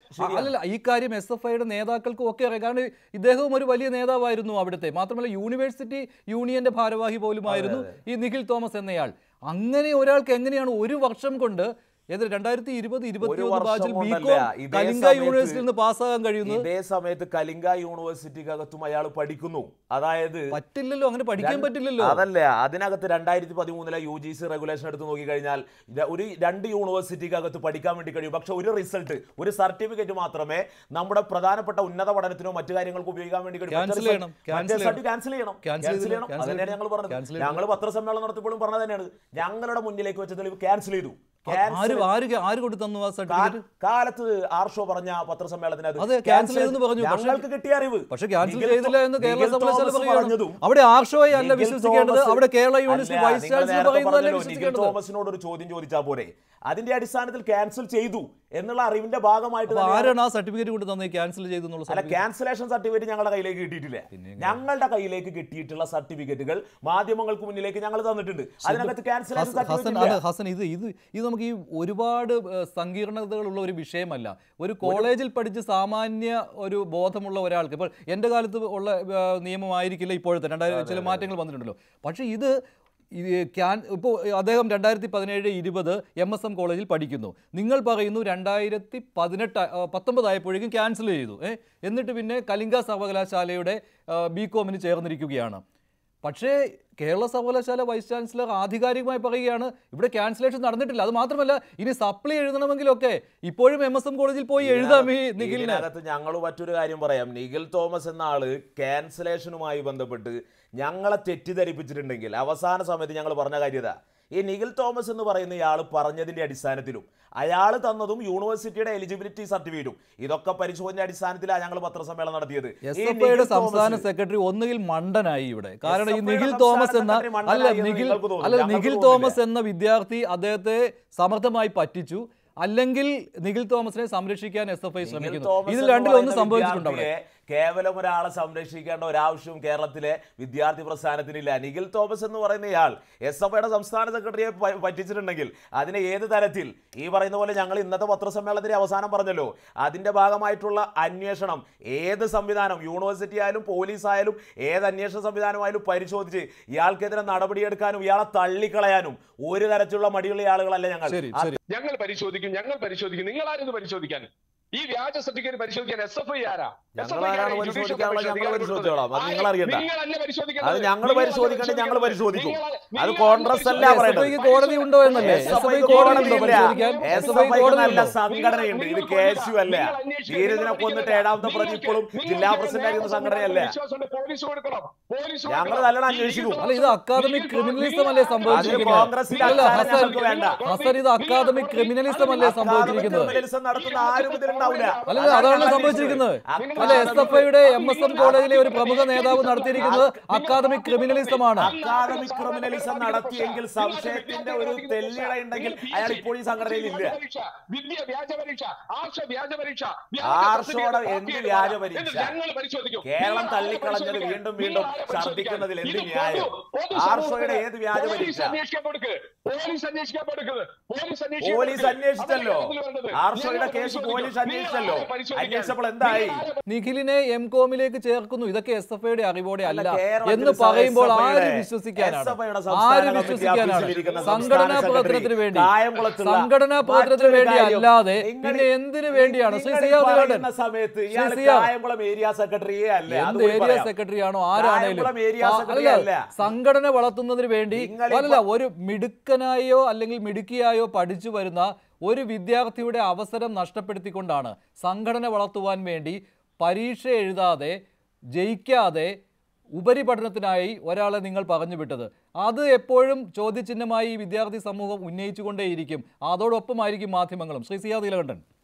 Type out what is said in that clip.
അല്ലല്ല ഈ കാര്യം എസ് എഫ് ഐയുടെ നേതാക്കൾക്കും ഒക്കെ അറിയാം കാരണം ഇദ്ദേഹവും ഒരു വലിയ നേതാവായിരുന്നു അവിടുത്തെ മാത്രമല്ല യൂണിവേഴ്സിറ്റി യൂണിയന്റെ ഭാരവാഹി പോലുമായിരുന്നു ഈ നിഖിൽ തോമസ് എന്നയാൾ അങ്ങനെ ഒരാൾക്ക് എങ്ങനെയാണ് ഒരു വർഷം കൊണ്ട് ഏത് രണ്ടായിരത്തി ഇരുപത് ഇരുപത്തി വർഷം ബാച്ചിൽ കൊണ്ടല്ല. ബികോം ഇതേ കലിംഗ സമയത്ത് യൂണിവേഴ്സിറ്റിയിൽ നിന്ന് പാസ്സാകാൻ കഴിയുന്നത് ഇതേ സമയത്ത് കലിംഗ യൂണിവേഴ്സിറ്റിക്കകത്തും അയാൾ പഠിക്കുന്നു അതായത് പറ്റില്ലല്ലോ അങ്ങനെ പഠിക്കാൻ രണ്ട് പറ്റില്ലല്ലോ അതല്ല അതിനകത്ത് രണ്ടായിരത്തി പതിമൂന്നിലെ യു ജി സി റെഗുലേഷൻ എടുത്ത് നോക്കിക്കഴിഞ്ഞാൽ ര- ഒരു രണ്ട് യൂണിവേഴ്സിറ്റിക്കകത്ത് പഠിക്കാൻ വേണ്ടി കഴിയും പക്ഷെ ഒരു റിസൾട്ട് ഒരു സർട്ടിഫിക്കറ്റ് മാത്രമേ നമ്മുടെ പ്രധാനപ്പെട്ട ഉന്നത പഠനത്തിനോ മറ്റു കാര്യങ്ങൾക്കോ ഉപയോഗിക്കാൻ വേണ്ടി കഴിയൂ. Cancel മറ്റേ ചെയ്യണം, result- cancel മറ്റേ ചെയ്യണം. result cancel ചെയ്യണം Cancel Cancel ചെയ്തില്ല, ചെയ്യണം cancel അതന്നെയാണ് ഞങ്ങൾ Cancel പറഞ്ഞത് ചെയ്തില്ല. ഞങ്ങൾ പത്രസമ്മേളനം നടത്തിയപ്പോഴും പറഞ്ഞത് തന്നെയാണ് ഞങ്ങളുടെ മുന്നിലേക്ക് വെച്ച തെളിവ് ക്യാൻസൽ ചെയ്തു ആര് Cancel ആര് ആര് കൊടുത്തു തന്നു ആ സർട്ടിഫിക്കറ്റ് കാ- കാലത്ത് ആർഷോ പറഞ്ഞ പത്രസമ്മേളനത്തിന് അത് അതെ, cancel cancel ചെയ്തെന്ന് പറഞ്ഞു. പക്ഷേ- ഞങ്ങൾക്ക് കിട്ടിയ അറിവ് പക്ഷെ ക്യാൻസൽ നിഖിൽ ചെയ്തില്ല എന്ന് തോ- കേരള നിഖിൽ സർവകലാശാല തോമസ് പറയുകയാണ് പറഞ്ഞതും അവിടെ ആർഷോയെ അല്ല നിഖിൽ വിശ്വസിക്കേണ്ടത് തോമസ് അവിടെ കേരള യൂണിവേഴ്സിറ്റി അല്ല, വൈസ് നിങ്ങൾ ചാൻസലർ നേരത്തെ പറയുന്നതല്ലേ പറഞ്ഞല്ലോ, നിഖിൽ വിശ്വസിക്കേണ്ടത് തോമസിനോട് ഒരു ചോദ്യം ചോദിച്ചാൽ പോരെ അതിന്റെ അടിസ്ഥാനത്തിൽ ക്യാൻസൽ ചെയ്തു എന്നുള്ള അറിവിന്റെ ഭാഗമായിട്ട് അപ്പൊ തന്നെയാണ് ആരാണ് ആ സർട്ടിഫിക്കറ്റ് കൊണ്ട് തന്നെ ക്യാൻസൽ ചെയ്തു എന്നുള്ള അല്ല certificate? ക്യാൻസലേഷൻ സർട്ടിഫിക്കറ്റ് ഞങ്ങളുടെ കയ്യിലേക്ക് കിട്ടിയിട്ടില്ല ഞങ്ങളുടെ കയ്യിലേക്ക് കിട്ടിയിട്ടുള്ള സർട്ടിഫിക്കറ്റുകൾ മാധ്യമങ്ങൾക്ക് മുന്നിലേക്ക് ഞങ്ങൾ തന്നിട്ടുണ്ട് അതിനകത്ത് ക്യാൻസലേഷൻ ഹസ- ഹസൻ സർട്ടിഫിക്കറ്റ് അല്ല ഹസൻ ഇത് ഇത് ഇത് നമുക്ക് ഈ ഒരുപാട് ഏഹ്, സങ്കീർണതകളുള്ള ഒരു വിഷയമല്ല ഒരു കോളേജിൽ പഠിച്ച് സാമാന്യ ഒരു ബോധമുള്ള ഒരാൾക്ക് ഇപ്പോൾ എൻ്റെ കാലത്ത് ഉള്ള ഏഹ്, നിയമമായിരിക്കില്ല ഇപ്പോഴത്തെ രണ്ടായിരം ചില മാറ്റങ്ങൾ വന്നിട്ടുണ്ടല്ലോ പക്ഷേ ഇത് ഇത് ക്യാൻ ഇപ്പോൾ അദ്ദേഹം രണ്ടായിരത്തി പതിനേഴ് ഇരുപത് എം എസ് എം കോളേജിൽ പഠിക്കുന്നു നിങ്ങൾ പറയുന്നു രണ്ടായിരത്തി പതിനെട്ട് പത്തൊമ്പതായപ്പോഴേക്കും ക്യാൻസൽ ചെയ്തു ഏ എന്നിട്ട് പിന്നെ കലിംഗ സർവകലാശാലയുടെ ബി കോമിന് ചേർന്നിരിക്കുകയാണ് പക്ഷേ കേരള സർവകലാശാല വൈസ് ചാൻസലർ ആധികാരികമായി പറയുകയാണ് ഇവിടെ ക്യാൻസലേഷൻ നടന്നിട്ടില്ല അത് മാത്രമല്ല ഇനി സപ്ലി എഴുതണമെങ്കിലൊക്കെ ഇപ്പോഴും എം എസ് എം കോളേജിൽ പോയി എഴുതാം ഈ നിഖിലിന് ഇതിനകത്ത് ഞങ്ങൾ മറ്റൊരു കാര്യം പറയാം നിഖിൽ തോമസ് എന്ന ആള് ക്യാൻസലേഷനുമായി ബന്ധപ്പെട്ട് ഞങ്ങളെ തെറ്റിദ്ധരിപ്പിച്ചിട്ടുണ്ടെങ്കിൽ അവസാന സമയത്ത് ഞങ്ങൾ പറഞ്ഞ കാര്യത ഈ നിഖിൽ തോമസ് എന്ന് പറയുന്ന ഇയാൾ പറഞ്ഞതിന്റെ അടിസ്ഥാനത്തിലും അയാൾ തന്നതും യൂണിവേഴ്സിറ്റിയുടെ എലിജിബിലിറ്റി സർട്ടിഫിക്കറ്റും ഇതൊക്കെ പരിശോധന അടിസ്ഥാനത്തിലാണ് ഞങ്ങൾ പത്രസമ്മേളനം നടത്തിയത് എസ് ഈ എഫ് ഐയുടെ നിഖിൽ സംസ്ഥാന തോമസ് സെക്രട്ടറി ഒന്നുകിൽ മണ്ടനായി ഇവിടെ കാരണം ഈ SFI യുടെ നിഖിൽ സംസ്ഥാന തോമസ് എന്ന സെക്രട്ടറി അല്ല മണ്ടനായി എന്ന് നിഖിൽ നിങ്ങൾക്ക് തോന്നുന്നു. അല്ല ഞങ്ങൾക്ക് നിഖിൽ തോന്നുന്നില്ല. തോമസ് എന്ന വിദ്യാർത്ഥി അദ്ദേഹത്തെ സമർത്ഥമായി പറ്റിച്ചു അല്ലെങ്കിൽ നിഖിൽ തോമസിനെ സംരക്ഷിക്കാൻ എസ് എഫ് ഐ നിഖിൽ ശ്രമിക്കുന്നു തോമസ് ഇതിൽ എന്ന് രണ്ടിലൊന്ന് പറയുന്ന സംഭവിച്ചിട്ടുണ്ട് അവിടെ വിദ്യാർത്ഥിയെ കേവലം ഒരാളെ സംരക്ഷിക്കേണ്ട ഒരാവശ്യവും കേരളത്തിലെ വിദ്യാർത്ഥി പ്രസ്ഥാനത്തിനില്ല നിഖിൽ തോമസ് എന്ന് പറയുന്ന ഇയാൾ എസ് എഫ് ഐയുടെ സംസ്ഥാന സെക്രട്ടറിയെ പ- പറ്റിച്ചിട്ടുണ്ടെങ്കിൽ അതിനെ ഏത് തരത്തിൽ ഈ പറയുന്ന പോലെ ഞങ്ങൾ ഇന്നത്തെ പത്രസമ്മേളനത്തിന്റെ അവസാനം പറഞ്ഞല്ലോ അതിന്റെ ഭാഗമായിട്ടുള്ള അന്വേഷണം ഏത് സംവിധാനം യൂണിവേഴ്സിറ്റി ആയാലും പോലീസ് ആയാലും ഏത് അന്വേഷണ സംവിധാനമായാലും പരിശോധിച്ച് ഇയാൾക്കെതിരെ നടപടിയെടുക്കാനും ഇയാളെ തള്ളിക്കളയാനും ഒരു തരത്തിലുള്ള മടിയുള്ള ആളുകളല്ല ഞങ്ങൾ ശരി ആ ശരി ഞങ്ങൾ പരിശോധിക്കും ഞങ്ങൾ പരിശോധിക്കും നിങ്ങൾ ആരും പരിശോധിക്കാൻ ഈ വ്യാജ സർട്ടിഫിക്കറ്റ് പരിശോധിക്കാൻ എസ് എഫ് ഐ ആരാ ഞങ്ങൾ ആരാണ് പരിശോധിക്കാനുള്ള ഞങ്ങൾ പരിശോധിച്ചോളാം അത് നിങ്ങൾ അറിയണ്ട നിങ്ങളല്ല പരിശോധിക്കേണ്ടത്. അത് ഞങ്ങൾ നിങ്ങളല്ല പരിശോധിക്കേണ്ടത് ഞങ്ങൾ പരിശോധിക്കും നിങ്ങളല്ല- അത് നിങ്ങളല്ല കോൺഗ്രസ് അല്ല പരിശോധിക്കേണ്ടത്. പറയണത് എസ് എഫ് ഐക്ക് കോടതി ഉണ്ടോ എന്നല്ലേ S S F F I ഐക്ക് കോടതി കോടതി ഉണ്ടോ ഇല്ല. പരിശോധിക്കാൻ S S F F I ഐക്ക് കോടതി നല്ല ഉണ്ടോ സംഘടനയുണ്ട് ഇത് കെ എസ് യു അല്ല ധീരജനെ കൊന്നിട്ട് ഏഴാമത്തെ പ്രതി ഇപ്പോഴും ജില്ലാ പ്രസിഡന്റ് ആയിരുന്ന സംഘടനയല്ല പോലീസ് കൊടുക്കണം പോലീസ് ഞങ്ങൾ കൊടുക്കണം. നല്ലോണം അന്വേഷിക്കും. അല്ല ഇത് അക്കാദമിക് ക്രിമിനലിസം അല്ലേ സംഭവിച്ചിരിക്കുന്നത് കോൺഗ്രസിന്റെ അല്ല അച്ചാരം ഹസൻ ഞങ്ങൾക്ക് വേണ്ട. ഹസൻ ഇത് അക്കാദമിക് ക്രിമിനലിസം അല്ലേ സംഭവിച്ചിരിക്കുന്നത് ക്രിമിനലിസം നടത്തുന്ന ആരും ഇതിലുണ്ടാവില്ല അല്ല അതാണ് സംഭവിച്ചിരിക്കുന്നത് അല്ല എസ് എഫ് ഐയുടെ എം എസ് എം കോളേജിലെ ഒരു പ്രമുഖ നേതാവ് നടത്തിയിരിക്കുന്നത് അക്കാദമിക് ക്രിമിനലിസം ആണ് അക്കാദമിക് ക്രിമിനലിസം നടത്തിയെങ്കിൽ സംശയത്തിന്റെ ഒരു തെല്ലിട ഉണ്ടെങ്കിൽ അയാൾ ഇപ്പോൾ ഈ സംഘടനയിൽ ഇല്ല വിദ്യ വ്യാജ പരീക്ഷ ആർഷ വ്യാജ പരീക്ഷ ആർഷോടെ എന്ത് വ്യാജ പരീക്ഷ? ഞങ്ങൾ പരിശോധിക്കും കേരളം തള്ളിക്കളഞ്ഞത് വീണ്ടും വീണ്ടും ഛർദ്ദിക്കുന്നതിൽ എന്ത് ന്യായം? ആർഷോയുടെ ഏത് വ്യാജ പരീക്ഷ? അന്വേഷിക്കാൻ കൊടുക്ക് പോലീസ് അന്വേഷിക്കാൻ കൊടുക്ക് പോലീസ് അന്വേഷിക്കാൻ പോലീസ് കൊടുക്ക്. അന്വേഷിച്ചല്ലോ അതാണ് വേണ്ടത്. ആർഷോയുടെ ഞങ്ങൾ കേസ് പരിശോധിക്കും. പോലീസ് അന്വേഷിച്ചല്ലോ നിങ്ങൾ ആരെ പരിശോധിക്കാൻ? അന്വേഷിച്ചപ്പോൾ എന്തായി നിങ്ങൾ ആരെ നിഖിലിനെ എം കോമിലേക്ക് ചേർക്കുന്നു ഇതൊക്കെ എസ് എഫ് ഐയുടെ അറിവോടെ അല്ല അല്ല, കേരളത്തിൽ എന്ന് പറയുമ്പോൾ SFI യുടെ ആര് വിശ്വസിക്കാനാണ് SFI യുടെ സംസ്ഥാന ആര് കമ്മിറ്റി വിശ്വസിക്കാനാണ് ഓഫീസിലിരിക്കുന്ന സംഘടനാ സംസ്ഥാന പ്രവർത്തനത്തിന് സെക്രട്ടറി വേണ്ടി കായംകുളത്തുള്ള സംഘടനാ പ്രവർത്തനത്തിന് മറ്റൊരു വേണ്ടി കാര്യം, അല്ലാതെ നിങ്ങൾ- പിന്നെ എന്തിനു വേണ്ടിയാണ് ശ്രീ നിങ്ങൾ ഈ സിയാദ് പറയുന്ന ഗാർഡൻ സമയത്ത് ശ്രീ ഇയാൾ സിയാദ് കായംകുളം ഏരിയ സെക്രട്ടറിയെ അല്ല എന്ത് ഏരിയ സെക്രട്ടറി ആണോ ആരാണേലും കായംകുളം ഏരിയ ആ, സെക്രട്ടറി അല്ല, അല്ല. സംഘടന വളർത്തുന്നതിന് വേണ്ടി നിങ്ങൾ ഈ അല്ല ഒരു മിടുക്കനായോ അല്ലെങ്കിൽ മിടുക്കിയായോ പഠിച്ചു വരുന്ന ഒരു വിദ്യാർത്ഥിയുടെ അവസരം നഷ്ടപ്പെടുത്തിക്കൊണ്ടാണ് സംഘടന വളർത്തുവാൻ വേണ്ടി പരീക്ഷ എഴുതാതെ ജയിക്കാതെ ഉപരിപഠനത്തിനായി ഒരാളെ നിങ്ങൾ പറഞ്ഞു വിട്ടത് അത് എപ്പോഴും ചോദ്യചിഹ്നമായി ഈ വിദ്യാർത്ഥി സമൂഹം ഉന്നയിച്ചുകൊണ്ടേയിരിക്കും അതോടൊപ്പമായിരിക്കും മാധ്യമങ്ങളും ശ്രീ സിയാദ് ഇലകണ്ഠൻ